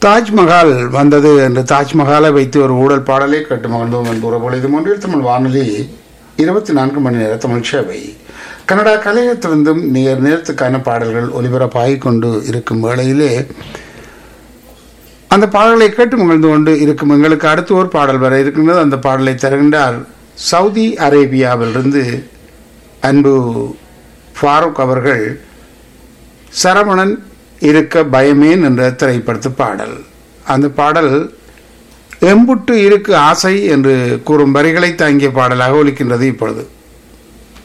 தாஜ்மஹால் வந்தது என்று தாஜ்மஹாலை வைத்து ஒரு ஊழல் பாடலை கேட்டு மகிழ்ந்தோம் என்பது போல இது ஒன்றில் தமிழ் வானொலி இருபத்தி நான்கு மணி நேர தமிழ் சேவை கனடா கலையகத்திலிருந்தும் நேர் நேரத்துக்கான பாடல்கள் ஒலிபரப்பாகிக் கொண்டு இருக்கும் வேளையிலே அந்த பாடலை கேட்டு மகிழ்ந்து கொண்டு இருக்கும் எங்களுக்கு அடுத்து ஒரு பாடல் வர இருக்கின்றது அந்த பாடலை தருகின்றார் சவுதி அரேபியாவிலிருந்து அன்பு ஃபாரூக் அவர்கள் சரவணன் இருக்க பயமேன் என்ற திரைப்படத்து பாடல் அந்த பாடல் எம்புட்டு இருக்கு ஆசை என்று கூறும் வரிகளை தாங்கிய பாடலாக ஒலிக்கின்றது இப்பொழுது